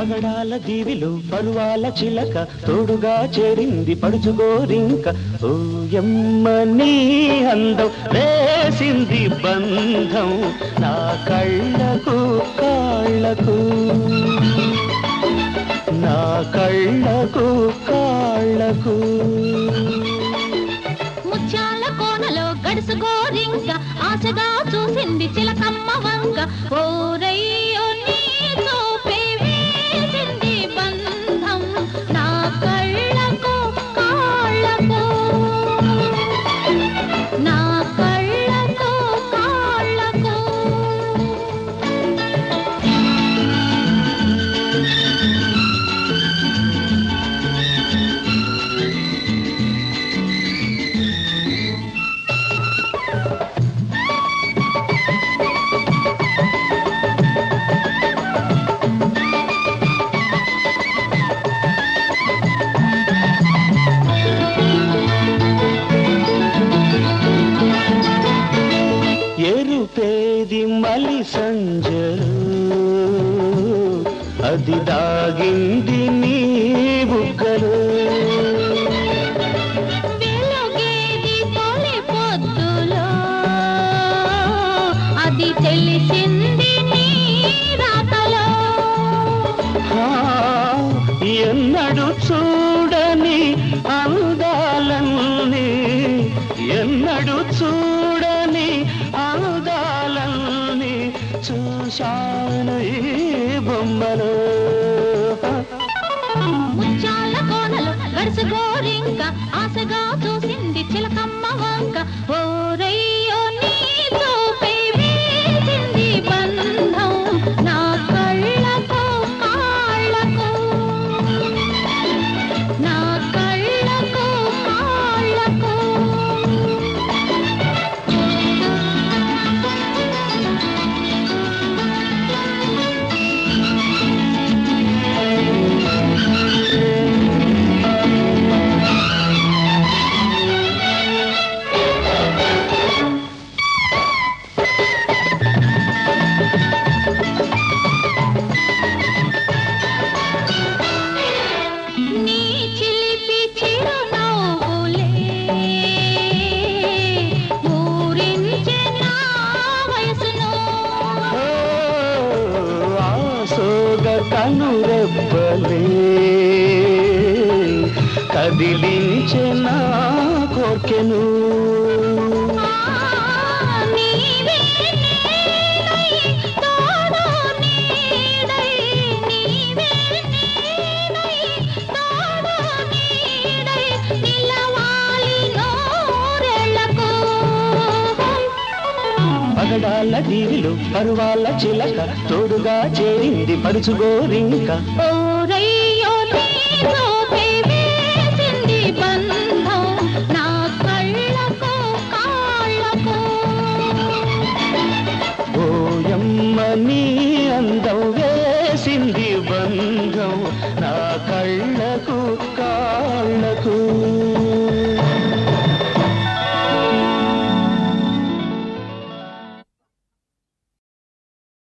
పగడాల దీవిలో పరువాల చిలక తోడుగా చేరింది పడుచుగోరింక ఓయమ్మ నీ అందం వేసింది బంధం నా కళ్ళకు కాళ్ళకు నా కళ్ళకు కాళ్ళకు ముత్యాల కోనలో గడుసు గోరింక ఆశగా చూసింది చిలకమ్మ వంక ఓరయ్యో నీ చూపే వేసింది బంధం నా కళ్ళకు కాళ్ళకు నా కళ్ళకు కాళ్ళకు ఎరుపేది మలి సంజలు అది దాగింది నీ బుగ్గలు వెలుగేది తొలి పొద్దులో అది తెలిసింది నీ రాతలో ఆ, ఎన్నడు చూడని అందాలన్నీ ఎన్నడు చూడని అందాలన్నీ చూశాను ఈ బొమ్మలో ముత్యాల కోనలు గడుసు గోరింక ఆశగా చూసింది చిలకమ్మ వంక ఓరయ్యో నీ చూపే వేసింది బంధం నా కళ్ళకు కాళ్ళకు నా కళ్ళకు కాళ్ళకు నీ చిలిపి చిరునవ్వులే ఊరించే నా వయసును ఓ, ఆసోగ కనురెబ్బలే కదిలించే నా కోర్కెను నీవే నేనై తోడు నీడై నీవే నేనై తోడు నీడై నిలవాలి నూరెళ్ళకు పగడాల దీవిలో పరువాల చిలక తోడుగా చేరింది పడుచుగోరింక ఓ